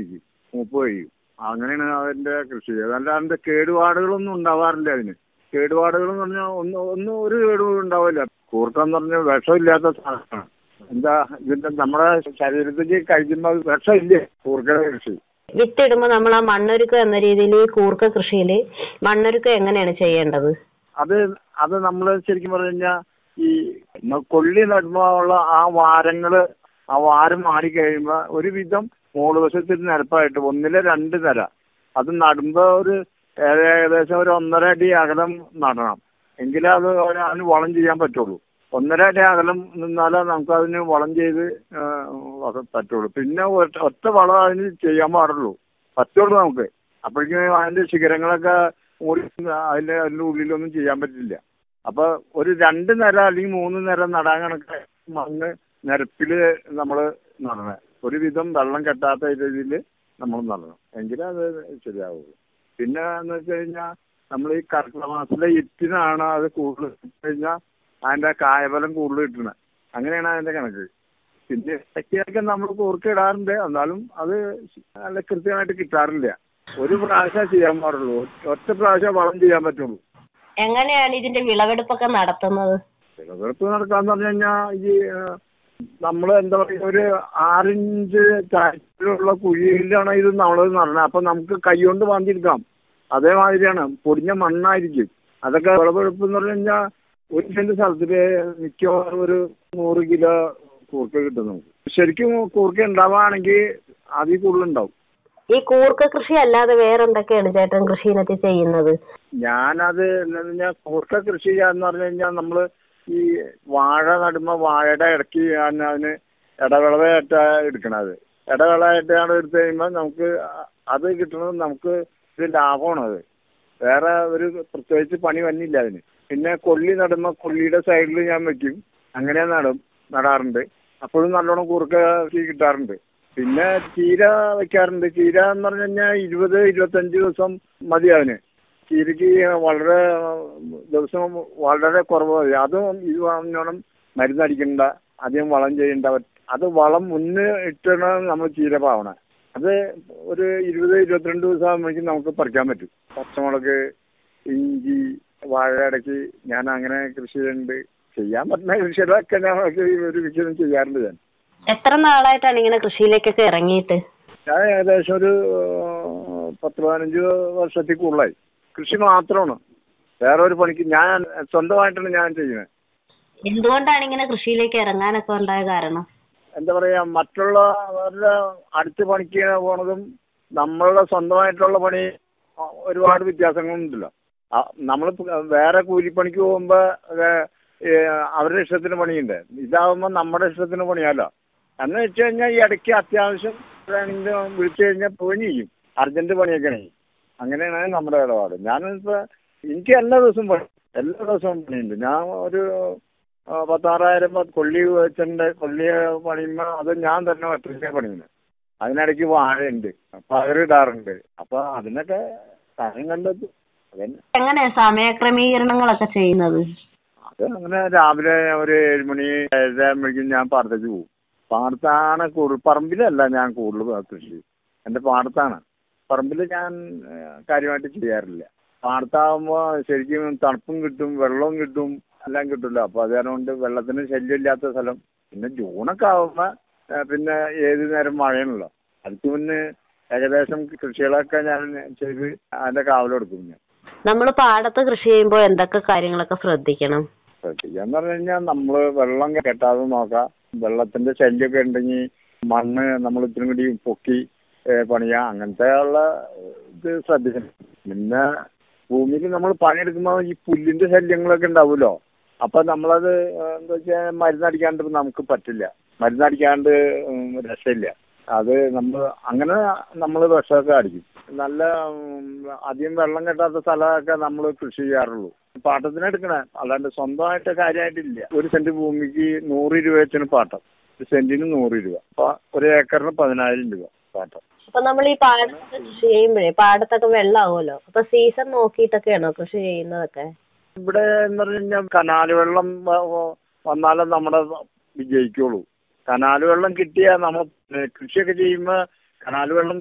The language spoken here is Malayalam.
ഇരിക്കും മൂപ്പ് കഴിയും അങ്ങനെയാണ് അതിന്റെ കൃഷി അതല്ലാണ്ട് കേടുപാടുകളൊന്നും ഉണ്ടാവാറില്ല അതിന് കേടുപാടുകൾ എന്ന് പറഞ്ഞാൽ ഒന്നും ഒന്നും ഒരു കേടുപാടും ഉണ്ടാവില്ല കൂർക്കം പറഞ്ഞാൽ വിഷമില്ലാത്ത സാധനമാണ് എന്താ ഇതിന്റെ നമ്മുടെ ശരീരത്തിൽ കഴിക്കുമ്പോൾ വിഷമില്ലേ കൂർക്കയുടെ കൃഷി വിത്തിടുമ്പോൾ നമ്മൾ ആ മണ്ണൊരുക്കം എന്ന രീതിയിൽ ഈ കൂർക്ക കൃഷിയിൽ മണ്ണൊരുക്കം എങ്ങനെയാണ് ചെയ്യേണ്ടത് അത് അത് നമ്മൾ ശരിക്കും പറഞ്ഞു കഴിഞ്ഞാൽ ഈ ന- കൊള്ളി നടുമ്പോൾ ആ വാരങ്ങള് ആ വാരം മാറി കഴിയുമ്പോൾ ഒരുവിധം മൂന്ന് വശത്തിൽ നിരപ്പായിട്ട് ഒന്നിലെ രണ്ട് നിര അത് നടുമ്പോൾ ഒരു ഏക- ഏകദേശം ഒരു ഒന്നര അടി അകലം നടണം എങ്കിലേ അത് അതിന് വളം ചെയ്യാൻ പറ്റുള്ളൂ ഒന്നര അടി അകലം നിന്നാലേ നമുക്ക് അതിന് വളം ചെയ്ത് ആ, അത് പറ്റുള്ളൂ പിന്നെ ഒറ്റ ഒറ്റ വളം അതിന് ചെയ്യാൻ പാടുള്ളൂ പറ്റുള്ളൂ നമുക്ക് അപ്പോഴേക്കും അതിന്റെ ശിഖരങ്ങളൊക്കെ മൂടി അതിന്റെ അതിന്റെ ഉള്ളിലൊന്നും ചെയ്യാൻ പറ്റില്ല അപ്പൊ ഒരു രണ്ട് നിര അല്ലെങ്കിൽ മൂന്ന് നിര നടാൻ കണക്ക് മണ്ണ് നിരപ്പില് നമ്മൾ നടണം ഒരുവിധം വെള്ളം കെട്ടാത്ത രീതിയിൽ നമ്മൾ നടണം എങ്കിലേ അത് ശരിയാവുള്ളൂ പിന്നെ എന്ന് വെച്ച് കഴിഞ്ഞാൽ നമ്മൾ ഈ കർക്കിടക മാസത്തിലെ ഇറ്റിനാണ് അത് കൂടുതൽ ഇട്ട് കഴിഞ്ഞാൽ അതിന്റെ കായബലം കൂടുതൽ കിട്ടുന്നത് അങ്ങനെയാണ് അതിന്റെ കണക്ക് പിന്നെ ഇടയ്ക്കൊക്കെ നമ്മൾ കൂർക്ക ഇടാറുണ്ട് എന്നാലും അത് നല്ല കൃത്യമായിട്ട് കിട്ടാറില്ല ഒരു പ്രാവശ്യം ചെയ്യാൻ പാടുള്ളൂ ഒറ്റ പ്രാവശ്യം വളം ചെയ്യാൻ പറ്റുള്ളൂ എങ്ങനെയാണ് ഇതിന്റെ വിളവെടുപ്പൊക്കെ നടത്തുന്നത് വിളവെടുപ്പ് നടക്കാന്ന് പറഞ്ഞു കഴിഞ്ഞാൽ ഈ നമ്മൾ എന്താ പറയുക ഒരു ആറിഞ്ച് താഴ്ചയിലുള്ള കുഴിയിലാണ് ഇത് നമ്മൾ നടണത് അപ്പൊ നമുക്ക് കൈകൊണ്ട് മാന്തിയെടുക്കാം അതേമാതിരിയാണ് പൊടിഞ്ഞ മണ്ണായിരിക്കും അതൊക്കെ വിളവെടുപ്പ് എന്ന് പറഞ്ഞു കഴിഞ്ഞാൽ ഒരു സെന്റ് സ്ഥലത്തില് മിക്കവാറും ഒരു നൂറ് കിലോ കൂർക്ക കിട്ടും നമുക്ക് ശരിക്കും കൂർക്ക ഉണ്ടാവുകയാണെങ്കിൽ അതിൽ കൂടുതൽ ഉണ്ടാവും ഈ കൂർക്ക കൃഷി അല്ലാതെ വേറെ എന്തൊക്കെയാണ് ചേട്ടൻ കൃഷി ഇനത്തിൽ ചെയ്യുന്നത് ഞാനത് എന്താന്ന് കഴിഞ്ഞാൽ കൂർക്ക കൃഷി ചെയ്യാന്ന് പറഞ്ഞു കഴിഞ്ഞാൽ നമ്മള് ഈ വാഴ നടുമ്പോ വാഴയുടെ ഇടയ്ക്ക് ഞാൻ അതിന് ഇടവിളവായിട്ട് എടുക്കണത് ഇടവിളവായിട്ടാണ് എടുത്തു കഴിയുമ്പോൾ നമുക്ക് അത് കിട്ടുന്നത് നമുക്ക് ഒരു ലാഭമാണ് അത് വേറെ ഒരു പ്രത്യേകിച്ച് പണി വന്നില്ല അതിന് പിന്നെ കൊള്ളി നടുമ്പോൾ കൊള്ളിയുടെ സൈഡിൽ ഞാൻ വെക്കും അങ്ങനെ നടും നടാറുണ്ട് അപ്പോഴും നല്ലോണം കൂർക്ക കിട്ടാറുണ്ട് പിന്നെ ചീര വെക്കാറുണ്ട് ചീര എന്ന് പറഞ്ഞു കഴിഞ്ഞാൽ ഇരുപത് ഇരുപത്തഞ്ച് ദിവസം മതി അതിന് ചീരയ്ക്ക് വളരെ ദിവസം വളരെ കുറവ് മതി അതും ഇത് പറഞ്ഞോണം മരുന്നടിക്കണ്ട അധികം വളം ചെയ്യണ്ട അത് വളം മുന്നേ ഇട്ടാണ് നമ്മൾ ചീര പാവണേ അത് ഒരു ഇരുപത് ഇരുപത്തിരണ്ട് ദിവസം ആകുമ്പോഴേക്കും നമുക്ക് പറിക്കാൻ പറ്റും പച്ചമുളക് ഇഞ്ചി വാഴ ഇടയ്ക്ക് ഞാൻ അങ്ങനെ കൃഷി ചെയ്യുന്നുണ്ട് ചെയ്യാൻ പറ്റുന്ന കൃഷികളൊക്കെ ഞാൻ ഒരു കൃഷിയും ചെയ്യാറുണ്ട് ഞാൻ എത്ര നാളായിട്ടാണ് ഇങ്ങനെ കൃഷിയിലേക്കൊക്കെ ഇറങ്ങിയിട്ട് ഞാൻ ഏകദേശം ഒരു ഏഹ്, പത്ത് പതിനഞ്ച് വർഷത്തിൽ കൂടുതലായി കൃഷി മാത്രമാണ് വേറെ ഒരു പണിക്ക് ഞാൻ സ്വന്തമായിട്ടാണ് ഞാൻ ചെയ്യുന്നത് എന്തുകൊണ്ടാണ് ഇങ്ങനെ കൃഷിയിലേക്ക് ഇറങ്ങാനൊക്കെ ഉണ്ടായ കാരണം എന്താ പറയാ മറ്റുള്ളവരുടെ അടുത്ത് പണിക്ക് പോണതും നമ്മളുടെ സ്വന്തമായിട്ടുള്ള പണി ആ, ഒരുപാട് വ്യത്യാസങ്ങളുണ്ടല്ലോ നമ്മൾ വേറെ കൂലിപ്പണിക്ക് പോകുമ്പോ അത്, ഏ, അവരുടെ ഇഷ്ടത്തിന് പണിയുണ്ട് ഇതാവുമ്പോ നമ്മുടെ ഇഷ്ടത്തിന് പണിയാലോ എന്ന് വെച്ച് കഴിഞ്ഞാൽ ഈ ഇടയ്ക്ക് അത്യാവശ്യം വേണമെങ്കിൽ വിളിച്ചു കഴിഞ്ഞാൽ പോയി ചെയ്യും അർജന്റ് പണിയൊക്കെ ആണെങ്കിൽ അങ്ങനെയാണ് നമ്മുടെ ഇടപാട് ഞാനിപ്പോ എനിക്ക് എല്ലാ ദിവസവും പണി എല്ലാ ദിവസവും പണിയുണ്ട് ഞാൻ ഒരു ആ, പത്താറായിരം പത്ത് കൊള്ളി വെച്ചിട്ടുണ്ട് കൊള്ളി പണിയുമ്പോൾ അത് ഞാൻ തന്നെ ഒറ്റയ്ക്ക് പണിയുന്നത് അതിനിടയ്ക്ക് വാഴയുണ്ട് പയറിടാറുണ്ട് അപ്പൊ അതിനൊക്കെ സമയം കണ്ടെത്തും അതന്നെ എങ്ങനെയാ സമയക്രമീകരണങ്ങളൊക്കെ ചെയ്യുന്നത് അത് അങ്ങനെ രാവിലെ ഒരു ഏഴ് മണി ഏഴരയാകുമ്പോഴേക്കും ഞാൻ പാടത്തേക്ക് പോകും പാടത്താണ് കൂടുതൽ പറമ്പിലല്ല ഞാൻ കൂടുതൽ കൃഷി എൻ്റെ പാടത്താണ് പറമ്പിൽ ഞാൻ ഏഹ്, കാര്യമായിട്ട് ചെയ്യാറില്ല പാടത്താകുമ്പോൾ ശരിക്കും തണുപ്പും കിട്ടും വെള്ളവും കിട്ടും എല്ലാം കിട്ടില്ല അപ്പോൾ അത് കാരണം കൊണ്ട് വെള്ളത്തിന് ശല്യമില്ലാത്ത സ്ഥലം പിന്നെ ജൂണൊക്കെ ആകുമ്പോൾ പിന്നെ ഏത് നേരം മഴയാണല്ലോ അതിന് മുന്നേ ഏകദേശം കൃഷികളൊക്കെ ഞാൻ ചെയ്ത് അതിൻ്റെ കാവലെടുക്കും ഞാൻ നമ്മൾ പാടത്ത് കൃഷി ചെയ്യുമ്പോൾ എന്തൊക്കെ കാര്യങ്ങളൊക്കെ ശ്രദ്ധിക്കണം ചെയ്യാന്ന് പറഞ്ഞു കഴിഞ്ഞാൽ നമ്മൾ വെള്ളം കെട്ടാതെ നോക്കാം വെള്ളത്തിന്റെ ശല്യമൊക്കെ ഉണ്ടെങ്കിൽ മണ്ണ് നമ്മൾ ഇത്തിരി കൂടി പൊക്കി ഏ, പണിയാം അങ്ങനത്തെ ഉള്ള ഇത് ശ്രദ്ധിക്കണം പിന്നെ ഭൂമിയിൽ നമ്മൾ പണിയെടുക്കുമ്പോൾ ഈ പുല്ലിന്റെ ശല്യങ്ങളൊക്കെ ഉണ്ടാവുമല്ലോ അപ്പൊ നമ്മളത് ഏ, എന്താ വെച്ചാൽ മരുന്നടിക്കാണ്ട് നമുക്ക് പറ്റില്ല മരുന്നടിക്കാണ്ട് ഉം, രക്ഷയില്ല അത് നമ്മൾ അങ്ങനെ നമ്മൾ വിഷമൊക്കെ അടിക്കും നല്ല ഉം, അധികം വെള്ളം കെട്ടാത്ത സ്ഥലമൊക്കെ നമ്മൾ കൃഷി ചെയ്യാറുള്ളൂ പാട്ടത്തിന് എടുക്കണേ അല്ലാണ്ട് സ്വന്തമായിട്ട് കാര്യമായിട്ടില്ല ഒരു സെന്റ് ഭൂമിക്ക് നൂറ് രൂപ വെച്ചാണ് പാട്ടം ഒരു സെന്റിന് നൂറ് രൂപ അപ്പൊ ഒരു ഏക്കറിന് പതിനായിരം രൂപ പാട്ടം അപ്പൊ നമ്മൾ ഈ പാടത്തൊക്കെ കൃഷി ചെയ്യുമ്പോഴേ പാടത്തൊക്കെ വെള്ളമാവുമല്ലോ അപ്പൊ സീസൺ നോക്കിയിട്ടൊക്കെയാണോ കൃഷി ചെയ്യുന്നതൊക്കെ ഇവിടെ എന്ന് പറഞ്ഞു കഴിഞ്ഞാൽ കനാല് വെള്ളം വ- വ- വന്നാലേ നമ്മുടെ വിജയിക്കുള്ളൂ കനാല് വെള്ളം കിട്ടിയാൽ നമ്മൾ കൃഷിയൊക്കെ ചെയ്യുമ്പോൾ കനാല് വെള്ളം